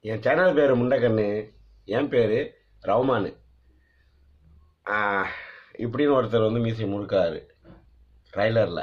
என் channel பேர் முண்டக்கண்ணு என் பேர் ரவுமானு ஆ, இப்படின்னு ஒருத்தர் வந்து மீசை முறுக்காரு ட்ரைலரில்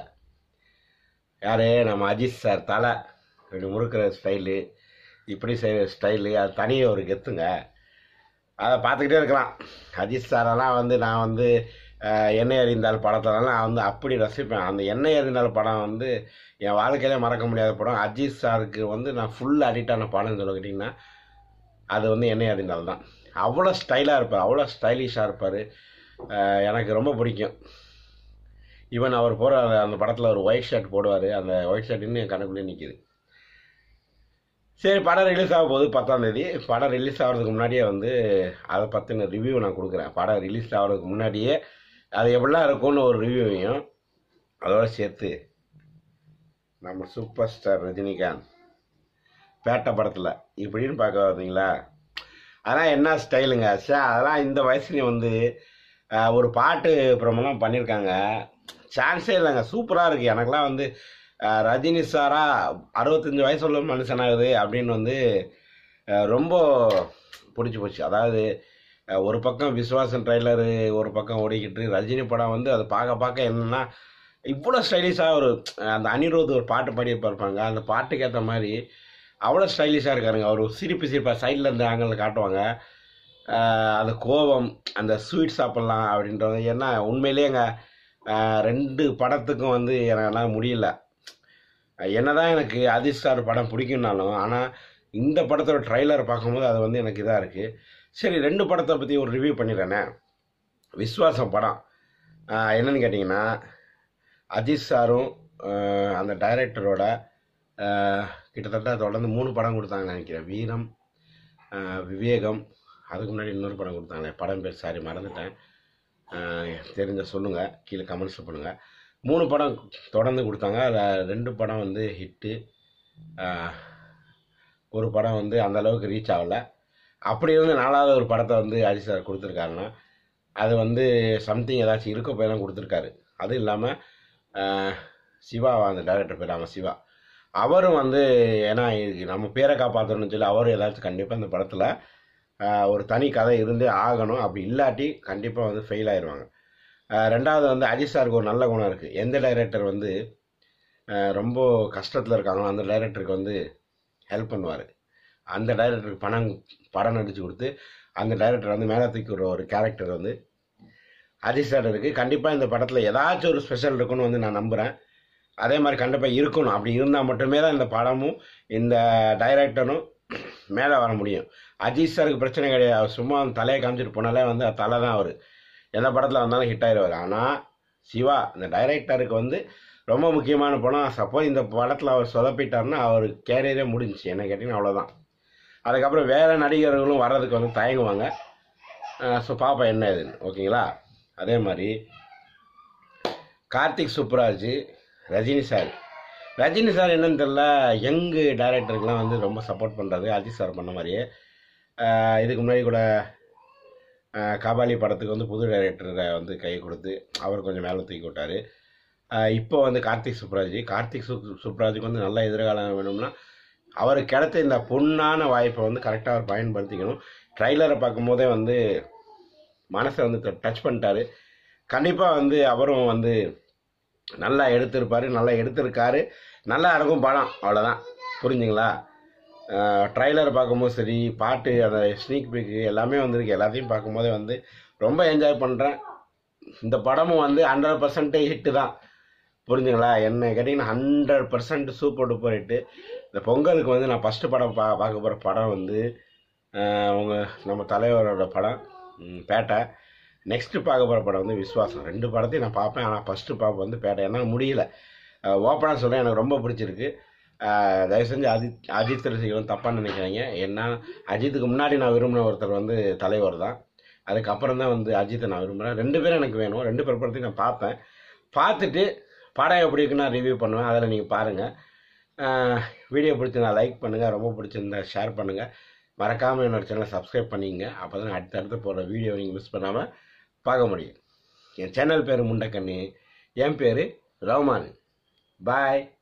யார் நம்ம அஜித் சார் தலை இப்படி முறுக்கிற ஸ்டைலு இப்படி செய்கிற ஸ்டைலு அது தனியாக ஒரு கெத்துங்க அதை பார்த்துக்கிட்டே இருக்கலாம் அஜித் சாரெல்லாம் வந்து நான் வந்து அஹ், எண்ணெய் அறிந்தால் படத்தெல்லாம் நான் வந்து அப்படி ரசிப்பேன் அந்த எண்ணெய் அறிந்தால் படம் வந்து என் வாழ்க்கையிலே மறக்க முடியாத படம் அஜித் சாருக்கு வந்து நான் ஃபுல் அடிக்டான படம்னு சொல்லிக்கிட்டிங்கன்னா அது வந்து எண்ணெய் அறிந்தால் தான் அவ்வளோ ஸ்டைலாக இருப்பார் அவ்வளோ ஸ்டைலிஷாக இருப்பார் எனக்கு ரொம்ப பிடிக்கும் ஈவன் அவர் போகிற அந்த அந்த படத்தில் ஒரு ஒயிட் ஷர்ட் போடுவார் அந்த ஒயிட் ஷர்ட் இன்னும் என் கணக்குள்ளே நிற்கிது சரி படம் ரிலீஸ் ஆக போகுது பத்தாம் தேதி படம் ரிலீஸ் ஆகிறதுக்கு முன்னாடியே வந்து அதை பற்றின ரிவ்யூ நான் கொடுக்குறேன் படம் ரிலீஸ் ஆகிறதுக்கு முன்னாடியே அது எப்படிலாம் இருக்கும்னு ஒரு ரிவ்யூவையும் அதோட சேர்த்து நம்ம சூப்பர் ஸ்டார் ரஜினிகாந்த் பேட்டை படத்தில் இப்படின்னு பார்க்க பார்த்தீங்களா அதெல்லாம் என்ன ஸ்டைலுங்க சே அதெல்லாம் இந்த வயசுலேயும் வந்து ஆஹ், ஒரு பாட்டு ப்ரோமெல்லாம் பண்ணியிருக்காங்க சான்ஸே இல்லைங்க சூப்பராக இருக்குது எனக்கெல்லாம் வந்து ஆஹ், ரஜினி சாரா அறுபத்தஞ்சு வயசு உள்ள மனுஷனாகுது அப்படின்னு வந்து ஆஹ், ரொம்ப பிடிச்சி போச்சு அதாவது ஆஹ், ஒரு பக்கம் விஸ்வாசன் ட்ரைலரு ஒரு பக்கம் ஓடிக்கிட்டு ரஜினி படம் வந்து அது பார்க்க பார்க்க என்னென்னா இவ்வளோ ஸ்டைலிஷாக ஒரு அந்த அனிருத் ஒரு பாட்டு பாடி இருப்பாங்க அந்த பாட்டுக்கு ஏற்ற மாதிரி அவ்வளோ ஸ்டைலிஷாக இருக்காருங்க அவர் ஒரு சிரிப்பு சிரிப்பாக சைடில் இருந்து ஆங்கிளில் காட்டுவாங்க ஆஹ் அந்த கோபம் அந்த ஸ்வீட் சாப்பிட்லாம் அப்படின்றது ஏன்னா உண்மையிலேங்க ஆஹ் ரெண்டு படத்துக்கும் வந்து என்னால் முடியல என்னதான் எனக்கு அஜித் ஸ்டார் படம் பிடிக்கும்னாலும் ஆனால் இந்த படத்தோட ட்ரைலர் பார்க்கும்போது அது வந்து எனக்கு இதாக இருக்குது சரி ரெண்டு படத்தை பற்றி ஒரு ரிவ்யூ பண்ணிடுறேனே விஸ்வாசம் படம் ஆஹ் என்னன்னு கேட்டிங்கன்னா அஜித் சாரும் ஆஹ் அந்த டைரக்டரோட ஆஹ் கிட்டத்தட்ட தொடர்ந்து மூணு படம் கொடுத்தாங்கன்னு நினைக்கிறேன் வீரம் ஆஹ் விவேகம் அதுக்கு முன்னாடி இன்னொரு படம் கொடுத்தாங்களே படம் பேர் சாரி மறந்துட்டேன் ஆஹ் தெரிஞ்ச சொல்லுங்கள் கீழே கமெண்ட்ஸ் பண்ணுங்கள் மூணு படம் தொடர்ந்து கொடுத்தாங்க அதில் ரெண்டு படம் வந்து ஹிட்டு ஒரு படம் வந்து அந்த அளவுக்கு ரீச் ஆகலை அப்படி இருந்து நாலாவது ஒரு படத்தை வந்து அஜித் சார் கொடுத்துருக்காருன்னா அது வந்து சம்திங் ஏதாச்சும் இருக்க போய் தான் கொடுத்துருக்காரு அதுவும் இல்லாமல் சிவா அந்த டைரக்டர் பேர் ஆமாம் சிவா அவரும் வந்து ஏன்னா இது நம்ம பேரை காப்பாற்றணும்னு சொல்லி அவரும் ஏதாச்சும் கண்டிப்பாக இந்த படத்தில் ஒரு தனி கதை இருந்தே ஆகணும் அப்படி இல்லாட்டி கண்டிப்பாக வந்து ஃபெயில் ஆயிடுவாங்க ஆஹ் ரெண்டாவது வந்து அஜித் சாருக்கு ஒரு நல்ல குணம் இருக்குது எந்த டைரக்டர் வந்து ஆஹ் ரொம்ப கஷ்டத்தில் இருக்காங்களோ அந்த டைரக்டருக்கு வந்து ஹெல்ப் பண்ணுவார் அந்த டைரக்டருக்கு பணம் படம் நடித்து கொடுத்து அந்த டைரக்டர் வந்து மேலே தூக்கி விடுற ஒரு கேரக்டர் வந்து அஜித் சார் இருக்குது கண்டிப்பாக இந்த படத்தில் ஏதாச்சும் ஒரு ஸ்பெஷல் இருக்குன்னு வந்து நான் நம்புகிறேன் அதே மாதிரி கண்டிப்பாக இருக்கணும் அப்படி இருந்தால் மட்டுமே தான் இந்த படமும் இந்த டைரக்டரும் மேலே வர முடியும் அஜித் சாருக்கு பிரச்சனை கிடையாது அவர் சும்மா அந்த தலையை காமிச்சிட்டு போனாலே வந்து அது தலை தான் அவர் எந்த படத்தில் வந்தாலும் ஹிட் ஆயிடுவார் ஆனால் சிவா இந்த டைரக்டருக்கு வந்து ரொம்ப முக்கியமான படம் சப்போஸ் இந்த படத்தில் அவர் சொதப்பிட்டாருன்னா அவர் கேரியரே முடிஞ்சுச்சு என்ன கேட்டிங்கன்னா அவ்வளோதான் அதுக்கப்புறம் வேறு நடிகர்களும் வர்றதுக்கு வந்து தயங்குவாங்க ஸோ பார்ப்போம் என்ன இதுன்னு ஓகேங்களா அதே மாதிரி கார்த்திக் சுப்ராஜ் ரஜினி சார் ரஜினி சார் என்னன்னு தெரில யங்கு டைரக்டருக்குலாம் வந்து ரொம்ப சப்போர்ட் பண்ணுறது அஜித் சார் பண்ண மாதிரியே ஆஹ் இதுக்கு முன்னாடி கூட ஆஹ் கபாலி படத்துக்கு வந்து புது டைரக்டரை வந்து கை கொடுத்து அவர் கொஞ்சம் மேலே தூக்கி விட்டார் இப்போ வந்து கார்த்திக் சுப்ராஜ் கார்த்திக் சு சுப்ராஜுக்கு வந்து நல்ல எதிர்காலம் வேணும்னா அவருக்கு கிடைத்த இந்த பொண்ணான வாய்ப்பை வந்து கரெக்டாக அவர் பயன்படுத்திக்கணும் ட்ரைலரை பார்க்கும்போதே வந்து மனசை வந்து டச் பண்ணிட்டாரு கண்டிப்பாக வந்து அவரும் வந்து நல்லா எடுத்திருப்பாரு நல்லா எடுத்திருக்காரு நல்லா இருக்கும் படம் அவ்வளோதான் புரிஞ்சுங்களா ட்ரைலர் பார்க்கும்போது சரி பாட்டு அந்த ஸ்னீக் பீக்கு எல்லாமே வந்திருக்கு எல்லாத்தையும் பார்க்கும்போதே வந்து ரொம்ப என்ஜாய் பண்ணுறேன் இந்த படமும் வந்து ஹண்ட்ரட் பர்சன்டேஜ் ஹிட்டு தான் புரிஞ்சுங்களா என்ன கேட்டிங்கன்னா hundred percent super duper hit இந்த பொங்கலுக்கு வந்து நான் ஃபஸ்ட்டு படம் பா பார்க்க போகிற படம் வந்து உங்கள் நம்ம தலைவரோட படம் ம், பேட்டை நெக்ஸ்ட்டு பார்க்க போகிற படம் வந்து விஸ்வாசம் ரெண்டு படத்தையும் நான் பார்ப்பேன் ஆனால் ஃபஸ்ட்டு பார்ப்பேன் வந்து பேட்டை என்னால் முடியல ஓப்பனாக சொல்கிறேன் எனக்கு ரொம்ப பிடிச்சிருக்கு அஹ் தயவு செஞ்சு அஜித் அஜித் ரசிகர்களும் தப்பாக நினைக்கிறாங்க ஏன்னா அஜித்துக்கு முன்னாடி நான் விரும்பின ஒருத்தர் வந்து தலைவர் தான் அதுக்கப்புறம் தான் வந்து அஜித்தை நான் விரும்புகிறேன் ரெண்டு பேரும் எனக்கு வேணும் ரெண்டு பேர் படத்தையும் நான் பார்ப்பேன் பார்த்துட்டு படம் எப்படி இருக்குன்னு நான் ரிவ்யூ பண்ணுவேன் அதில் நீங்கள் பாருங்கள் வீடியோ பிடிச்சி நான் லைக் பண்ணுங்கள் ரொம்ப பிடிச்சிருந்தா ஷேர் பண்ணுங்கள் மறக்காமல் என்னோட சேனலை சப்ஸ்கிரைப் பண்ணிங்க அப்போ தான் அடுத்தடுத்து போகிற வீடியோ நீங்கள் மிஸ் பண்ணாமல் பார்க்க முடியும் என் சேனல் பேர் முண்டக்கண்ணி என் பேர் ரவுமான் பாய்